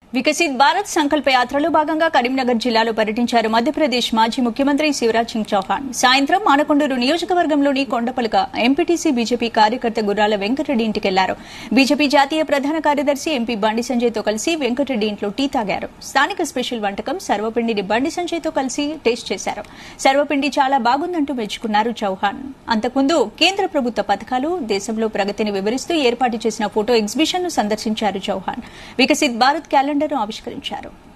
వికసిత్ భారత్ సంకల్ప యాత్రలో భాగంగా కరీంనగర్ జిల్లాలో పర్యటించారు మధ్యప్రదేశ్ మాజీ ముఖ్యమంత్రి శివరాజ్ సింగ్ చౌహాన్ సాయంత్రం మానకొండూరు నియోజకవర్గంలోని కొండపలక ఎంపీటీసీ బీజేపీ కార్యకర్త గుర్రాల వెంకటరెడ్డి ఇంటికెళ్లారు బీజేపీ జాతీయ ప్రధాన కార్యదర్శి ఎంపీ బండి సంజయ్తో కలిసి వెంకటరెడ్డి ఇంట్లో టీ తాగారు స్థానిక స్పెషల్ వంటకం సర్వపిండిని బండి సంజయ్తో కలిసి టేస్ట్ చేశారు సర్వపిండి చాలా బాగుందంటూ మెచ్చుకున్నారు చౌహాన్ అంతకుముందు కేంద్ర ప్రభుత్వ పథకాలు దేశంలో ప్రగతిని వివరిస్తూ ఏర్పాటు చేసిన ఫోటో ఎగ్జిబిషన్ ను సందర్శించారు చౌహాన్ వికసిత్ భారత్ క్యాలెండర్ ను ఆవిష్కరించారు